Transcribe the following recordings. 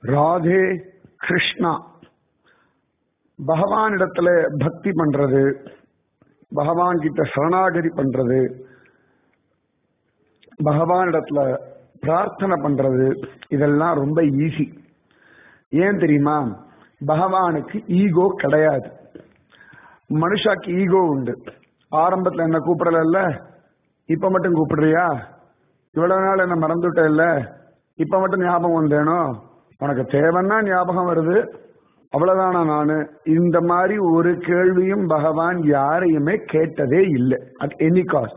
ராதே கிருஷ்ணா பகவானிடத்துல பக்தி பண்றது பகவான் கிட்ட சரணாகதி பண்றது பகவானிடத்துல பிரார்த்தனை பண்றது இதெல்லாம் ரொம்ப ஈஸி ஏன் தெரியுமா பகவானுக்கு ஈகோ கிடையாது மனுஷாக்கு ஈகோ உண்டு ஆரம்பத்துல என்ன கூப்பிடல இப்ப மட்டும் கூப்பிடுறியா இவ்வளவு நாள் என்ன மறந்துட்ட இல்ல இப்ப மட்டும் ஞாபகம் வந்தேனோ உனக்கு தேவைன்னா ஞாபகம் வருது அவ்வளவுதானா நானு இந்த மாதிரி ஒரு கேள்வியும் பகவான் யாரையுமே கேட்டதே இல்லை அட் எனி காஸ்ட்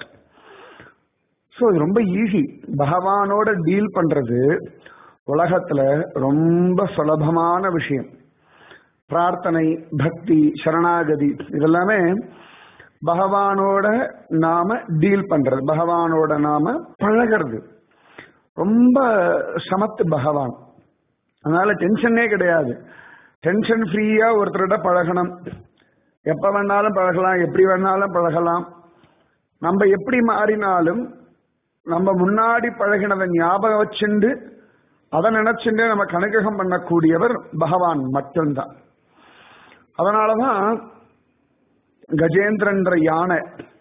ஸோ இது ரொம்ப ஈஸி பகவானோட டீல் பண்றது உலகத்துல ரொம்ப சுலபமான விஷயம் பிரார்த்தனை பக்தி சரணாகதி இதெல்லாமே பகவானோட நாம டீல் பண்றது பகவானோட நாம பழகிறது ரொம்ப சமத்து பகவான் அதனால டென்ஷனே கிடையாது டென்ஷன் ஃப்ரீயா ஒருத்தரோட பழகணும் எப்ப வேணாலும் பழகலாம் எப்படி வேணாலும் பழகலாம் நம்ம எப்படி மாறினாலும் நம்ம முன்னாடி பழகினதை ஞாபகம் வச்சுண்டு அதை நினைச்சுட்டு நம்ம கணக்ககம் பண்ணக்கூடியவர் பகவான் மட்டும்தான் அதனாலதான் கஜேந்திரன்ற யானை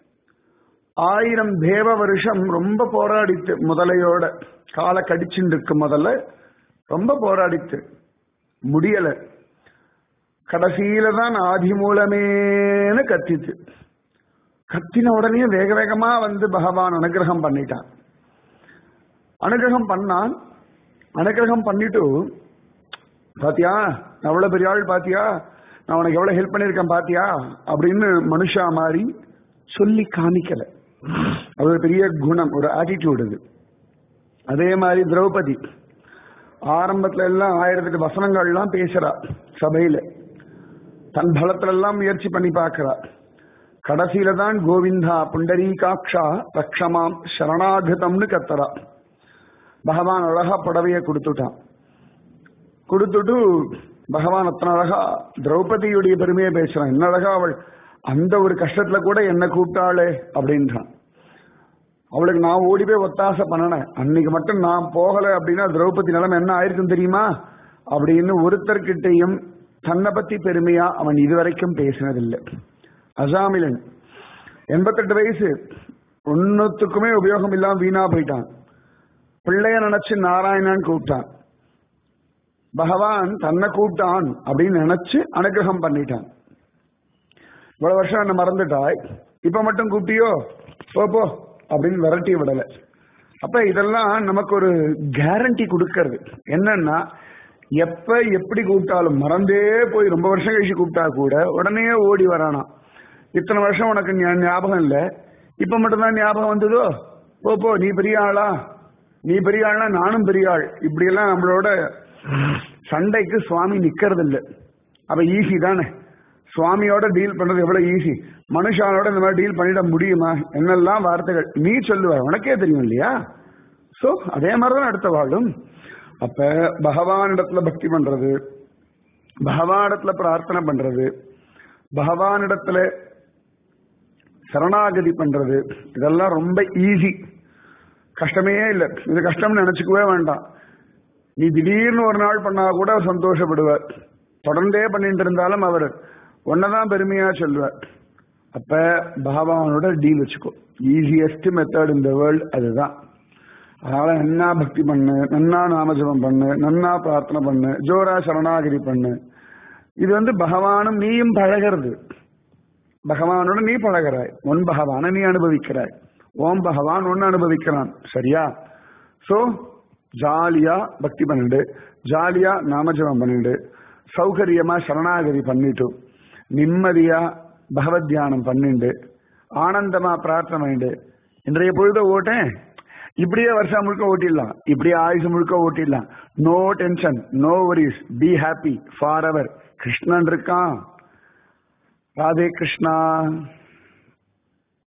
ஆயிரம் தேவ வருஷம் ரொம்ப போராடித்து முதலையோட காலை கடிச்சுட்டு இருக்கு முதல்ல ரொம்ப போராடித்து முடியல கடைசியில தான் ஆதி மூலமேனு கத்தித்து கத்தின உடனே வேக வேகமா வந்து பகவான் அனுகிரகம் பண்ணிட்டான் அனுகிரகம் பண்ணான் அனுகிரகம் பண்ணிட்டு பாத்தியா நான் எவ்வளவு பெரிய ஆள் பாத்தியா நான் உனக்கு எவ்வளவு ஹெல்ப் பண்ணிருக்கேன் பாத்தியா அப்படின்னு மனுஷா மாதிரி சொல்லி காமிக்கல அது ஒரு பெரிய குணம் ஒரு ஆட்டிடியூட் இது அதே மாதிரி திரௌபதி ஆரம்பத்துல எல்லாம் ஆயிரத்தெட்டு வசனங்கள் எல்லாம் பேசுறா சபையில தன் பலத்துல எல்லாம் முயற்சி பண்ணி பார்க்கிறா கடைசியில தான் கோவிந்தா புண்டரீகாட்சா ரக்ஷமாம் சரணாகதம்னு கத்தரா பகவான் அழகா புடவைய கொடுத்துட்டான் கொடுத்துட்டு பகவான் அத்தனை அழகா திரௌபதியுடைய பெருமையை பேசுறான் என்ன அழகா அவள் அந்த ஒரு கஷ்டத்துல கூட என்ன கூப்பிட்டாளே அப்படின்றான் அவளுக்கு நான் ஓடி போய் ஒத்தாசை பண்ணினேன் அன்னைக்கு மட்டும் நான் போகல அப்படின்னா திரௌபதி நிலைமை என்ன ஆயிருக்கும் தெரியுமா அப்படின்னு ஒருத்தர்கிட்டையும் தன்னை பத்தி பெருமையா அவன் இதுவரைக்கும் பேசினதில்லை அசாமிலன் எண்பத்தெட்டு வயசு ஒன்னுத்துக்குமே உபயோகம் இல்லாம வீணா போயிட்டான் பிள்ளைய நினைச்சு நாராயணன் கூப்பிட்டான் பகவான் தன்னை கூப்பிட்டான் அப்படின்னு நினைச்சு அனுகிரகம் பண்ணிட்டான் இவ்வளவு வருஷம் என்ன மறந்துட்டாய் இப்ப மட்டும் கூப்பிட்டியோ போ போ அப்படின்னு விரட்டி விடல அப்ப இதெல்லாம் நமக்கு ஒரு கேரண்டி கொடுக்கறது என்னன்னா எப்ப எப்படி கூப்பிட்டாலும் மறந்தே போய் ரொம்ப வருஷம் கழிச்சு கூப்பிட்டா கூட உடனே ஓடி வரானா இத்தனை வருஷம் உனக்கு ஞாபகம் இல்லை இப்ப மட்டும்தான் ஞாபகம் வந்ததோ போ போ நீ பெரிய ஆளா நீ பெரிய ஆள்னா நானும் பெரிய ஆள் இப்படி எல்லாம் நம்மளோட சண்டைக்கு சுவாமி நிக்கிறது இல்லை அப்ப ஈஸி தானே சுவாமியோட டீல் பண்றது எவ்வளவு ஈஸி மனுஷானோட இந்த மாதிரி டீல் பண்ணிட முடியுமா என்னெல்லாம் வார்த்தைகள் நீ சொல்லுவ உனக்கே தெரியும் இல்லையா சோ அதே மாதிரிதான் அடுத்த வாழும் அப்ப பகவானிடத்துல பக்தி பண்றது பகவானிடத்துல பிரார்த்தனை பண்றது பகவானிடத்துல சரணாகதி பண்றது இதெல்லாம் ரொம்ப ஈஸி கஷ்டமே இல்லை இது கஷ்டம்னு நினைச்சுக்கவே வேண்டாம் நீ திடீர்னு ஒரு நாள் பண்ணா கூட சந்தோஷப்படுவார் தொடர்ந்தே பண்ணிட்டு இருந்தாலும் அவர் ஒன்னதான் பெருமையா சொல்லுவார் அப்ப பகவானோட டீல் வச்சுக்கோ ஈஸியஸ்ட் மெத்தட் இந்த வேர்ல்ட் அதுதான் அதனால நன்னா பக்தி பண்ணு நன்னா நாமஜபம் பண்ணு நன்னா பிரார்த்தனை பண்ணு ஜோரா சரணாகிரி பண்ணு இது வந்து பகவானும் நீயும் பழகிறது பகவானோட நீ பழகிறாய் உன் பகவான நீ அனுபவிக்கிறாய் ஓம் பகவான் ஒன்னு அனுபவிக்கிறான் சரியா சோ ஜாலியா பக்தி பண்ணிட்டு ஜாலியா நாமஜபம் பண்ணிட்டு சௌகரியமா சரணாகதி பண்ணிட்டு நிம்மதியா பகவத் தியானம் பண்ணிட்டு ஆனந்தமா பிரார்த்தனை பண்ணிட்டு இன்றைய பொழுத ஓட்டேன் இப்படியே வருஷம் முழுக்க ஓட்டிடலாம் இப்படியே ஆயுசு முழுக்க ஓட்டிடலாம் no tension no worries be happy for ever Krishnan இருக்கான் ராதே கிருஷ்ணா